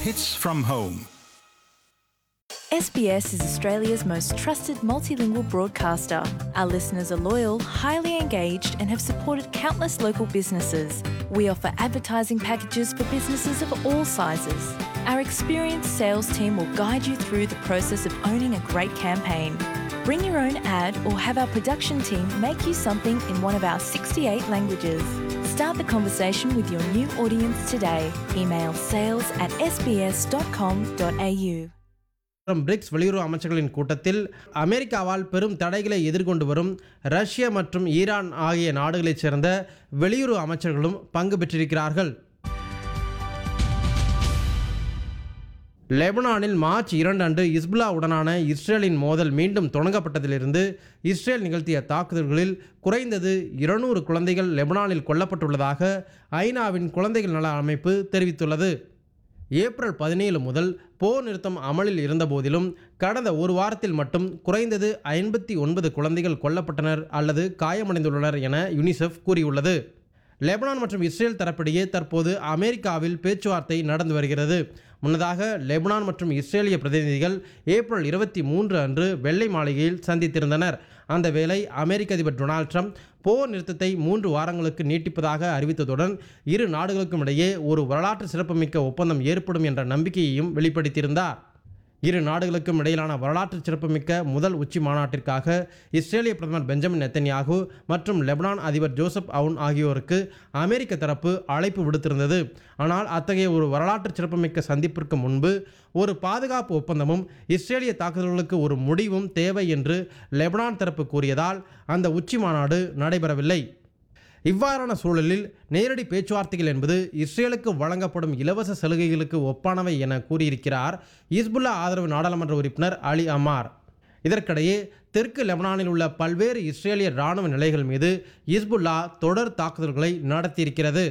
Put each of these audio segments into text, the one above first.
hits from home. SBS is Australia's most trusted multilingual broadcaster. Our listeners are loyal, highly engaged, and have supported countless local businesses. We offer advertising packages for businesses of all sizes. Our experienced sales team will guide you through the process of owning a great campaign. Bring your own ad or have our production team make you something in one of our 68 languages. Start the conversation with your new audience today. Email sales at sbs.com.au. மற்றும் BRICS வெளியுறவு அமைச்சர்களின் கூட்டத்தில் அமெரிக்காவால் பெரும் தடைகளை எதிர்கொண்டு வரும் Russia மற்றும் Iran ஆகிய நாடுகளைச் சேர்ந்த வெளியுறவு அமைச்சர்களும் பங்கு பெற்றிருக்கிறார்கள் லெபனானில் மார்ச் இரண்டு அன்று இஸ்புல்லாவுடனான இஸ்ரேலின் மோதல் மீண்டும் தொடங்கப்பட்டதிலிருந்து இஸ்ரேல் நிகழ்த்திய தாக்குதல்களில் குறைந்தது இருநூறு குழந்தைகள் லெபனானில் கொல்லப்பட்டுள்ளதாக ஐநாவின் குழந்தைகள் நல அமைப்பு தெரிவித்துள்ளது ஏப்ரல் பதினேழு முதல் போர் நிறுத்தம் அமலில் இருந்தபோதிலும் கடந்த ஒரு வாரத்தில் மட்டும் குறைந்தது ஐம்பத்தி ஒன்பது குழந்தைகள் கொல்லப்பட்டனர் அல்லது காயமடைந்துள்ளனர் என யுனிசெஃப் கூறியுள்ளது லெபனான் மற்றும் இஸ்ரேல் தரப்பிடையே தற்போது அமெரிக்காவில் பேச்சுவார்த்தை நடந்து வருகிறது முன்னதாக லெபனான் மற்றும் இஸ்ரேலிய பிரதிநிதிகள் ஏப்ரல் இருபத்தி மூன்று அன்று வெள்ளை மாளிகையில் சந்தித்திருந்தனர் அந்த வேளை அமெரிக்க அதிபர் டொனால்ட் ட்ரம்ப் போர் நிறுத்தத்தை மூன்று வாரங்களுக்கு நீட்டிப்பதாக அறிவித்ததுடன் இரு நாடுகளுக்கும் இடையே ஒரு வரலாற்று சிறப்புமிக்க ஒப்பந்தம் ஏற்படும் என்ற நம்பிக்கையையும் வெளிப்படுத்தியிருந்தார் இரு நாடுகளுக்கும் இடையிலான வரலாற்று சிறப்புமிக்க முதல் உச்சி மாநாட்டிற்காக இஸ்ரேலிய பிரதமர் பெஞ்சமின் நெத்தன்யாகு மற்றும் லெபனான் அதிபர் ஜோசப் அவுன் ஆகியோருக்கு அமெரிக்க தரப்பு அழைப்பு விடுத்திருந்தது ஆனால் அத்தகைய ஒரு வரலாற்று சிறப்புமிக்க சந்திப்பிற்கு முன்பு ஒரு பாதுகாப்பு ஒப்பந்தமும் இஸ்ரேலிய தாக்குதல்களுக்கு ஒரு முடிவும் தேவை என்று லெபனான் தரப்பு கூறியதால் அந்த உச்சி மாநாடு நடைபெறவில்லை இவ்வாறான சூழலில் நேரடி பேச்சுவார்த்தைகள் என்பது இஸ்ரேலுக்கு வழங்கப்படும் இலவச சலுகைகளுக்கு ஒப்பானவை என கூறியிருக்கிறார் இஸ்புல்லா ஆதரவு நாடாளுமன்ற உறுப்பினர் அலி அமார் இதற்கிடையே தெற்கு லெபனானில் உள்ள பல்வேறு இஸ்ரேலிய இராணுவ நிலைகள் மீது இஸ்புல்லா தொடர் தாக்குதல்களை நடத்தியிருக்கிறது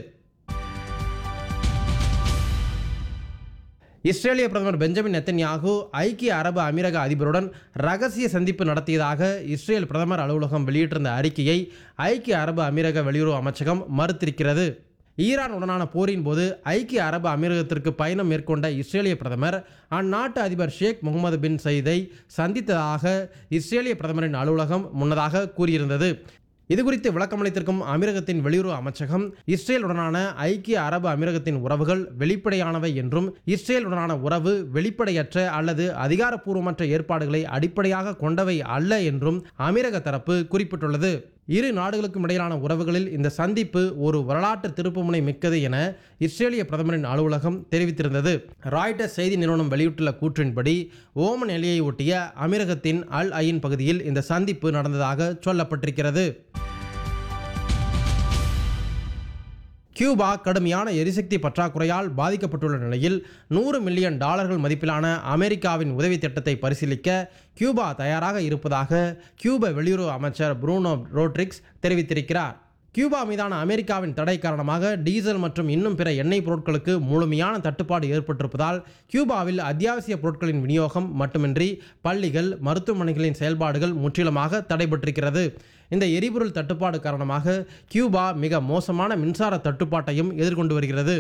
இஸ்ரேலிய பிரதமர் பெஞ்சமின் நெத்தன்யாகு ஐக்கிய அரபு அமீரக அதிபருடன் ரகசிய சந்திப்பு நடத்தியதாக இஸ்ரேல் பிரதமர் அலுவலகம் வெளியிட்டிருந்த அறிக்கையை ஐக்கிய அரபு அமீரக வெளியுறவு அமைச்சகம் மறுத்திருக்கிறது ஈரான் உடனான போரின் போது ஐக்கிய அரபு அமீரகத்திற்கு பயணம் மேற்கொண்ட இஸ்ரேலிய பிரதமர் அந்நாட்டு அதிபர் ஷேக் முகமது பின் சயீதை சந்தித்ததாக இஸ்ரேலிய பிரதமரின் அலுவலகம் முன்னதாக கூறியிருந்தது இதுகுறித்து விளக்கமளித்திருக்கும் அமீரகத்தின் வெளியுறவு அமைச்சகம் இஸ்ரேலுடனான ஐக்கிய அரபு அமீரகத்தின் உறவுகள் வெளிப்படையானவை என்றும் இஸ்ரேலுடனான உறவு வெளிப்படையற்ற அல்லது அதிகாரப்பூர்வமற்ற ஏற்பாடுகளை அடிப்படையாக கொண்டவை அல்ல என்றும் அமீரக தரப்பு குறிப்பிட்டுள்ளது இரு நாடுகளுக்கும் இடையிலான உறவுகளில் இந்த சந்திப்பு ஒரு வரலாற்று திருப்புமுனை மிக்கது என இஸ்ரேலிய பிரதமரின் அலுவலகம் தெரிவித்திருந்தது ராய்டர்ஸ் செய்தி நிறுவனம் வெளியிட்டுள்ள கூற்றின்படி ஓமன் எல்லையை ஒட்டிய அமீரகத்தின் அல் அயின் பகுதியில் இந்த சந்திப்பு நடந்ததாக சொல்லப்பட்டிருக்கிறது கியூபா கடுமையான எரிசக்தி பற்றாக்குறையால் பாதிக்கப்பட்டுள்ள நிலையில் நூறு மில்லியன் டாலர்கள் மதிப்பிலான அமெரிக்காவின் உதவி திட்டத்தை பரிசீலிக்க கியூபா தயாராக இருப்பதாக கியூபா வெளியுறவு அமைச்சர் ப்ரூனோ ரோட்ரிக்ஸ் தெரிவித்திருக்கிறார் கியூபா மீதான அமெரிக்காவின் தடை காரணமாக டீசல் மற்றும் இன்னும் பிற எண்ணெய் பொருட்களுக்கு முழுமையான தட்டுப்பாடு ஏற்பட்டிருப்பதால் கியூபாவில் அத்தியாவசிய பொருட்களின் விநியோகம் மட்டுமின்றி பள்ளிகள் மருத்துவமனைகளின் செயல்பாடுகள் முற்றிலுமாக தடைபட்டிருக்கிறது இந்த எரிபொருள் தட்டுப்பாடு காரணமாக கியூபா மிக மோசமான மின்சார தட்டுப்பாட்டையும் எதிர்கொண்டு வருகிறது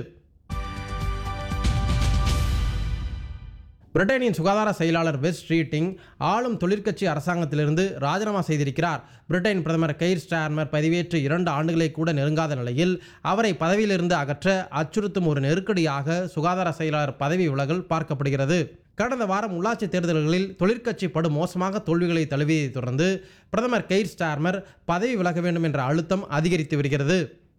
பிரிட்டனின் சுகாதார செயலாளர் வெஸ்ட் ஸ்ட்ரீட்டிங் ஆளும் தொழிற்கட்சி அரசாங்கத்திலிருந்து ராஜினாமா செய்திருக்கிறார் பிரிட்டன் பிரதமர் கெய்ர் ஸ்டார்மர் பதவியேற்று இரண்டு ஆண்டுகளை கூட நெருங்காத நிலையில் அவரை பதவியிலிருந்து அகற்ற அச்சுறுத்தும் ஒரு நெருக்கடியாக சுகாதார செயலாளர் பதவி விலகல் பார்க்கப்படுகிறது கடந்த வாரம் உள்ளாட்சி தேர்தல்களில் தொழிற்கட்சி படு மோசமாக தோல்விகளை தழுவியதைத் தொடர்ந்து பிரதமர் கெய்ர் ஸ்டார்மர் பதவி விலக வேண்டும் என்ற அழுத்தம் அதிகரித்து வருகிறது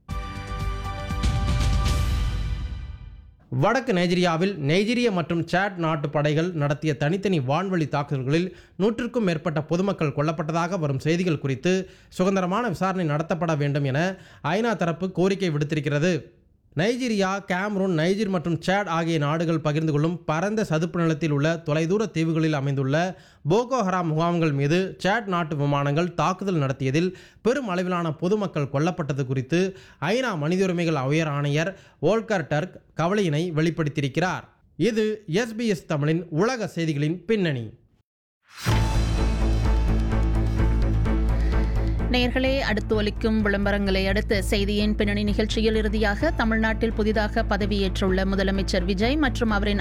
வடக்கு நைஜீரியாவில் நைஜீரிய மற்றும் சாட் நாட்டு படைகள் நடத்திய தனித்தனி வான்வழி தாக்குதல்களில் நூற்றுக்கும் மேற்பட்ட பொதுமக்கள் கொல்லப்பட்டதாக வரும் செய்திகள் குறித்து சுதந்திரமான விசாரணை நடத்தப்பட வேண்டும் என ஐநா தரப்பு கோரிக்கை விடுத்திருக்கிறது நைஜீரியா கேம்ரூன் நைஜீர் மற்றும் சேட் ஆகிய நாடுகள் பகிர்ந்து கொள்ளும் பரந்த சதுப்பு நிலத்தில் உள்ள தொலைதூர தீவுகளில் அமைந்துள்ள போகோ ஹராம் முகாம்கள் மீது சேட் நாட்டு விமானங்கள் தாக்குதல் நடத்தியதில் பெரும் அளவிலான பொதுமக்கள் கொல்லப்பட்டது குறித்து ஐநா மனித உரிமைகள் உயர் ஆணையர் ஓல்கர் டர்க் கவலையினை வெளிப்படுத்தியிருக்கிறார் இது எஸ்பிஎஸ் தமிழின் உலக செய்திகளின் பின்னணி நேயர்களே அடுத்து ஒலிக்கும் விளம்பரங்களை அடுத்து செய்தியின் பின்னணி நிகழ்ச்சியில் இறுதியாக தமிழ்நாட்டில் புதிதாக பதவியேற்றுள்ள முதலமைச்சர் விஜய் மற்றும் அவரின்